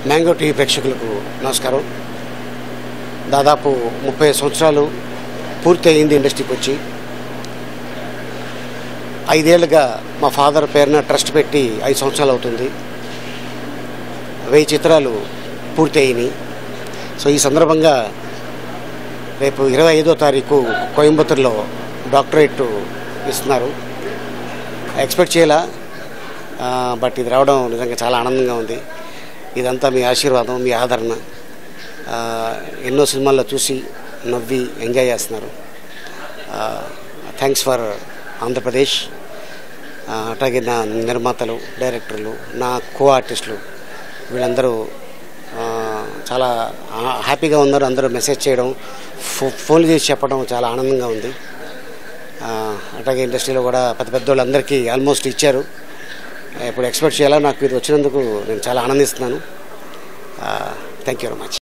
mango TV ప్రేక్షకులకు నమస్కారం దాదాపు ముప్పై సంవత్సరాలు పూర్తి అయింది ఇండస్ట్రీకి వచ్చి ఐదేళ్లుగా మా ఫాదర్ పేరున ట్రస్ట్ పెట్టి ఐదు సంవత్సరాలు అవుతుంది వెయ్యి చిత్రాలు పూర్తి అయినాయి సో ఈ సందర్భంగా రేపు ఇరవై ఐదో తారీఖు కోయంబత్తూరులో డాక్టరేట్ ఇస్తున్నారు ఎక్స్పెక్ట్ చేయాల బట్ ఇది రావడం నిజంగా చాలా ఆనందంగా ఉంది ఇదంతా మీ ఆశీర్వాదం మీ ఆదరణ ఆ, ఎన్నో సినిమాల్లో చూసి నవ్వి ఎంజాయ్ చేస్తున్నారు థ్యాంక్స్ ఫర్ ఆంధ్రప్రదేశ్ ఆ, అట్లాగే నా నిర్మాతలు డైరెక్టర్లు నా కో ఆర్టిస్టులు వీళ్ళందరూ ఆ, చాలా ఆ- హ్యాపీగా ఉన్నారు అందరూ మెసేజ్ చేయడం ఫో ఫోన్లు చేసి చెప్పడం చాలా ఆనందంగా ఉంది ఆ, అట్లాగే ఇండస్ట్రీలో కూడా పెద్ద పెద్ద వాళ్ళందరికీ ఆల్మోస్ట్ ఇచ్చారు ఇప్పుడు ఎక్స్పెక్ట్ చేయాలా నాకు ఇది వచ్చినందుకు నేను చాలా ఆనందిస్తున్నాను థ్యాంక్ యూ వెరీ మచ్